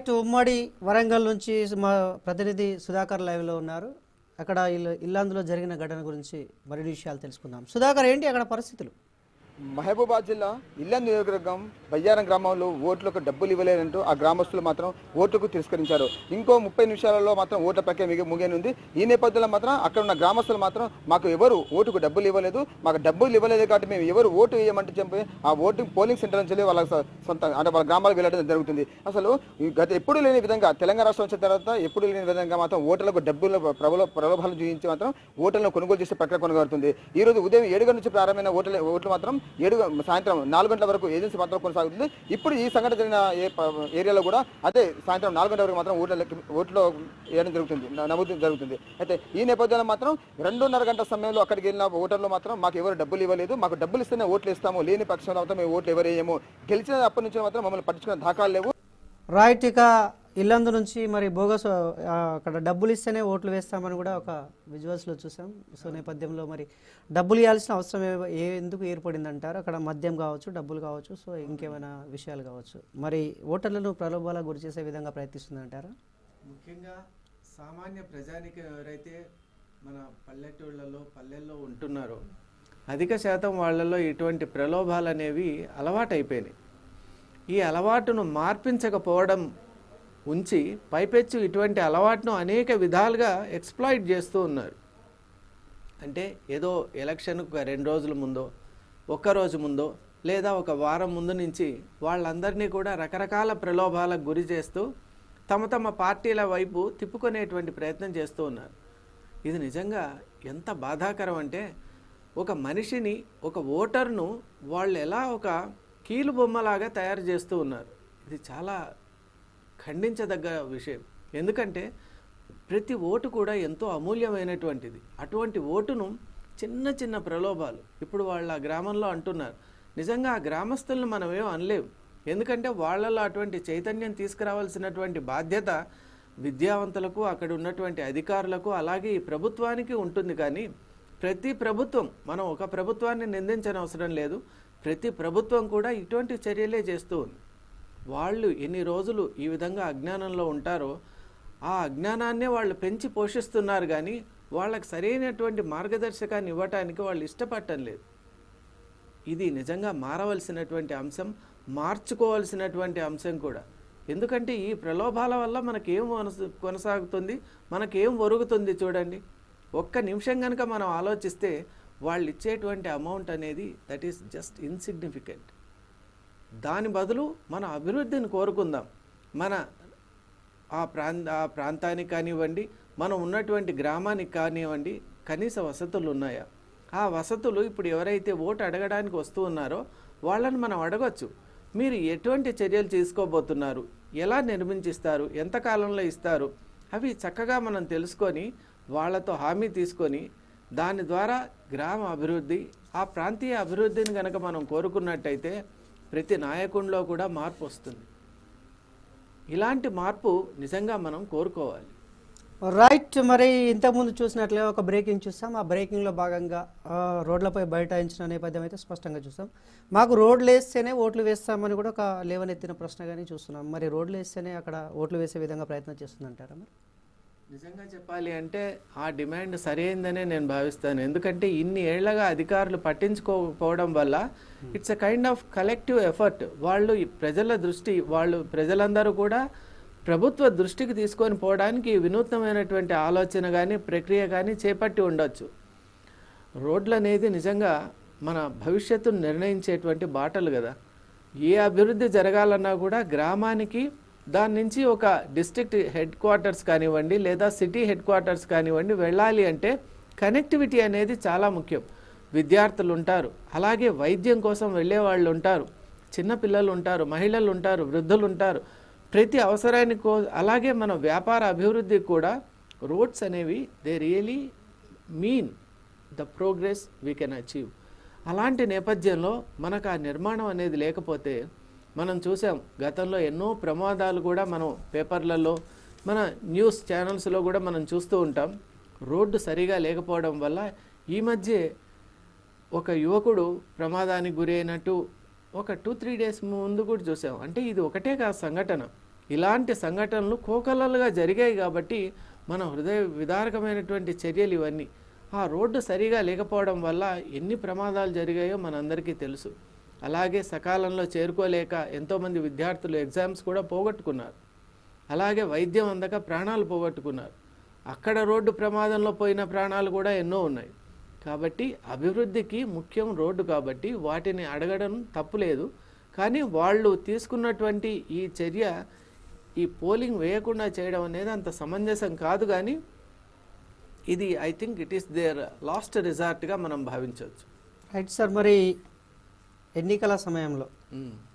ఉమ్మడి వరంగల్ నుంచి మా ప్రతినిధి సుధాకర్ లైవ్లో ఉన్నారు అక్కడ ఇల్లు- ఇల్లందులో జరిగిన ఘటన గురించి మరిన్ని విషయాలు తెలుసుకుందాం సుధాకర్ ఏంటి అక్కడ పరిస్థితులు మహబూబాద్ జిల్లా ఇల్లం నియోజకవర్గం బయ్యారం గ్రామంలో ఓట్లకు డబ్బులు ఇవ్వలేదంటూ ఆ గ్రామస్తులు మాత్రం ఓట్లకు తిరస్కరించారు ఇంకో ముప్పై నిమిషాలలో మాత్రం ఓట్ల ప్రక్రియ మిగి ముగియనుంది ఈ నేపథ్యంలో మాత్రం అక్కడ ఉన్న గ్రామస్తులు మాత్రం మాకు ఎవరు ఓటుకు డబ్బులు ఇవ్వలేదు మాకు డబ్బులు ఇవ్వలేదు కాబట్టి మేము ఎవరు ఓటు వేయమంటే చెప్పి ఆ ఓటు పోలింగ్ సెంటర్ నుంచి వాళ్ళ స- సొంత అంటే వాళ్ళ గ్రామాలకు వెళ్ళడం జరుగుతుంది అసలు ఈ గత ఎప్పుడు లేని విధంగా తెలంగాణ రాష్ట్రం వచ్చిన తర్వాత ఎప్పుడు లేని విధంగా మాత్రం ఓటర్లకు డబ్బులు ప్రబల ప్రలోభాలు చూపించి మాత్రం ఓట్లను కొనుగోలు చేసే ప్రక్రియ కొనసాగుతుంది ఈ రోజు ఉదయం ఏడు గంటల నుంచి ప్రారంభమైన ఓట్ల ఓట్లు మాత్రం ఏడు గ- సాయంత్రం నాలుగు గంటల వరకు ఏజెన్సీ మాత్రం కొనసాగుతుంది ఇప్పుడు ఈ సంఘటన జరిగిన ఏ ప- ఏరియాలో కూడా అదే సాయంత్రం నాలుగు గంటల వరకు మాత్రం ఓట్ల లెక్క- ఓట్లో వేయడం జరుగుతుంది న- నమోదు జరుగుతుంది అయితే ఈ నేపథ్యంలో మాత్రం రెండున్నర గంటల సమయంలో అక్కడికి వెళ్ళిన ఓటర్లు మాత్రం మాకు ఎవరు డబ్బులు ఇవ్వలేదు మాకు డబ్బులు ఇస్తేనే ఓట్లు ఇస్తాము లేని పక్షంలో మాత్రం మేము ఓట్లు ఎవరు వేయము గెలిచిన అప్పటి నుంచి మాత్రం మమ్మల్ని పట్టించుకునే దాఖలు లేవు రైట్ ఇక ఇల్లందు నుంచి మరి బోగస్ ఆ, అక్కడ డబ్బులు ఇస్తేనే ఓట్లు వేస్తామని కూడా ఒక విజువల్స్లో చూసాం సో నేపథ్యంలో మరి డబ్బులు ఇవ్వాల్సిన అవసరం ఏ- ఏ ఎందుకు ఏర్పడింది అంటారు అక్కడ మద్యం కావచ్చు డబ్బులు కావచ్చు సో ఇంకేమైనా విషయాలు కావచ్చు మరి ఓటర్లను ప్రలోభాలకు గురి చేసే విధంగా ప్రయత్నిస్తుంది అంటారా ముఖ్యంగా సామాన్య ప్రజానికం ఎవరైతే మన పల్లెటూళ్ళలో పల్లెల్లో ఉంటున్నారో అధిక శాతం వాళ్ళలో ఇటువంటి ప్రలోభాలు అనేవి అలవాటైపోయినాయి ఈ అలవాటును మార్పించకపోవడం ఉంచి పైపెచ్చు ఇటువంటి అలవాటును అనేక విధాలుగా ఎక్స్ప్లాయిట్ చేస్తూ ఉన్నారు అంటే ఏదో ఎలక్షన్కు ఒక రెండు రోజుల ముందో ఒక్క రోజు ముందో లేదా ఒక వారం ముందు నుంచి వాళ్ళందరినీ కూడా రకరకాల ప్రలోభాలకు గురి చేస్తూ తమ తమ పార్టీల వైపు తిప్పుకునేటువంటి ప్రయత్నం చేస్తూ ఉన్నారు ఇది నిజంగా ఎంత బాధాకరం అంటే ఒక మనిషిని ఒక ఓటర్ను వాళ్ళు ఎలా ఒక కీలు బొమ్మలాగా తయారు చేస్తూ ఉన్నారు ఇది చాలా ఖండించదగ్గ విషయం ఎందుకంటే ప్రతి ఓటు కూడా ఎంతో అమూల్యమైనటువంటిది అటువంటి ఓటును చిన్న చిన్న ప్రలోభాలు ఇప్పుడు వాళ్ళ గ్రామంలో అంటున్నారు నిజంగా ఆ గ్రామస్తులను మనం ఏం అనలేం ఎందుకంటే వాళ్ళలో అటువంటి చైతన్యం తీసుకురావాల్సినటువంటి బాధ్యత విద్యావంతులకు అక్కడ ఉన్నటువంటి అధికారులకు అలాగే ఈ ప్రభుత్వానికి ఉంటుంది కానీ ప్రతి ప్రభుత్వం మనం ఒక ప్రభుత్వాన్ని నిందించని అవసరం లేదు ప్రతి ప్రభుత్వం కూడా ఇటువంటి చర్యలే చేస్తూ ఉంది వాళ్ళు ఎన్ని రోజులు ఈ విధంగా అజ్ఞానంలో ఉంటారో ఆ అజ్ఞానాన్నే వాళ్ళు పెంచి పోషిస్తున్నారు కానీ వాళ్ళకి సరైనటువంటి మార్గదర్శకాన్ని ఇవ్వటానికి వాళ్ళు ఇష్టపడటం లేదు ఇది నిజంగా మారవలసినటువంటి అంశం మార్చుకోవాల్సినటువంటి అంశం కూడా ఎందుకంటే ఈ ప్రలోభాల వల్ల మనకేం కొనస- కొనసాగుతుంది మనకేం ఒరుగుతుంది చూడండి ఒక్క నిమిషం కనుక మనం ఆలోచిస్తే వాళ్ళు ఇచ్చేటువంటి అమౌంట్ అనేది దట్ ఈస్ జస్ట్ ఇన్సిగ్నిఫికెంట్ దాని బదులు మన అభివృద్ధిని కోరుకుందాం మన ఆ ప్రాంత ఆ ప్రాంతానికి కానివ్వండి మనం ఉన్నటువంటి గ్రామానికి కానివ్వండి కనీస వసతులు ఉన్నాయా ఆ వసతులు ఇప్పుడు ఎవరైతే ఓటు అడగడానికి వస్తూ ఉన్నారో వాళ్ళని మనం అడగొచ్చు మీరు ఎటువంటి చర్యలు తీసుకోబోతున్నారు ఎలా నిర్మించిస్తారు ఎంత కాలంలో ఇస్తారు అవి చక్కగా మనం తెలుసుకొని వాళ్ళతో హామీ తీసుకొని దాని ద్వారా గ్రామ అభివృద్ధి ఆ ప్రాంతీయ అభివృద్ధిని కనుక మనం కోరుకున్నట్టయితే ప్రతి నాయకుడిలో కూడా మార్పు వస్తుంది ఇలాంటి మార్పు నిజంగా మనం కోరుకోవాలి రైట్ మరి ఇంతకుముందు చూసినట్లుగా ఒక బ్రేకింగ్ చూసాం ఆ బ్రేకింగ్లో భాగంగా ఆ, రోడ్లపై బైఠాయించిన నేపథ్యం అయితే స్పష్టంగా చూసాం మాకు రోడ్లు వేస్తేనే ఓట్లు వేస్తామని కూడా ఒక లేవనెత్తిన ప్రశ్నగానే చూస్తున్నాం మరి రోడ్లు వేస్తేనే అక్కడ ఓట్లు వేసే విధంగా ప్రయత్నం చేస్తుందంటారా మరి నిజంగా చెప్పాలి అంటే ఆ డిమాండ్ సరైందనే నేను భావిస్తాను ఎందుకంటే ఇన్ని ఏళ్లగా అధికారులు పట్టించుకోకపోవడం వల్ల it's a kind of collective effort వాళ్ళు ఈ ప్రజల దృష్టి వాళ్ళు ప్రజలందరూ కూడా ప్రభుత్వ దృష్టికి తీసుకొని పోవడానికి ఈ వినూత్నమైనటువంటి ఆలోచన కానీ ప్రక్రియ కానీ చేపట్టి ఉండొచ్చు రోడ్లు అనేది నిజంగా మన భవిష్యత్తును నిర్ణయించేటువంటి బాటలు కదా ఏ అభివృద్ధి జరగాలన్నా కూడా గ్రామానికి దాని నుంచి ఒక డిస్ట్రిక్ట్ హెడ్ క్వార్టర్స్ కానివ్వండి లేదా సిటీ హెడ్ క్వార్టర్స్ కానివ్వండి వెళ్ళాలి అంటే కనెక్టివిటీ అనేది చాలా ముఖ్యం విద్యార్థులు ఉంటారు అలాగే వైద్యం కోసం వెళ్ళే వాళ్ళు ఉంటారు చిన్నపిల్లలు ఉంటారు మహిళలు ఉంటారు వృద్ధులు ఉంటారు ప్రతి అవసరానికి కో- అలాగే మన వ్యాపార అభివృద్ధికి కూడా రోడ్స్ అనేవి they really mean the progress we can achieve అలాంటి నేపథ్యంలో మనకు ఆ నిర్మాణం అనేది లేకపోతే మనం చూసాం గతంలో ఎన్నో ప్రమాదాలు కూడా మనం పేపర్లలో మన న్యూస్ ఛానల్స్లో కూడా మనం చూస్తూ ఉంటాం రోడ్డు సరిగా లేకపోవడం వల్ల ఈ మధ్య ఒక యువకుడు ప్రమాదానికి గురైనట్టు ఒక టూ త్రీ డేస్ ముందు కూడా చూసాం అంటే ఇది ఒకటే కాదు సంఘటన ఇలాంటి సంఘటనలు కోకలలుగా జరిగాయి కాబట్టి మన హృదయ విదారకమైనటువంటి చర్యలు ఇవన్నీ ఆ రోడ్డు సరిగా లేకపోవడం వల్ల ఎన్ని ప్రమాదాలు జరిగాయో మనందరికీ తెలుసు అలాగే సకాలంలో చేరుకోలేక ఎంతోమంది విద్యార్థులు ఎగ్జామ్స్ కూడా పోగొట్టుకున్నారు అలాగే వైద్యం అందక ప్రాణాలు పోగొట్టుకున్నారు అక్కడ రోడ్డు ప్రమాదంలో పోయిన ప్రాణాలు కూడా ఎన్నో ఉన్నాయి కాబట్టి అభివృద్ధికి ముఖ్యం రోడ్డు కాబట్టి వాటిని అడగడం తప్పులేదు కానీ వాళ్ళు తీసుకున్నటువంటి ఈ చర్య ఈ పోలింగ్ వేయకుండా చేయడం అనేది అంత సమంజసం కాదు కానీ ఇది I think it is their last రిజార్ట్గా మనం భావించవచ్చు రైట్ సార్ మరి ఎన్నికల సమయంలో మ్మ్.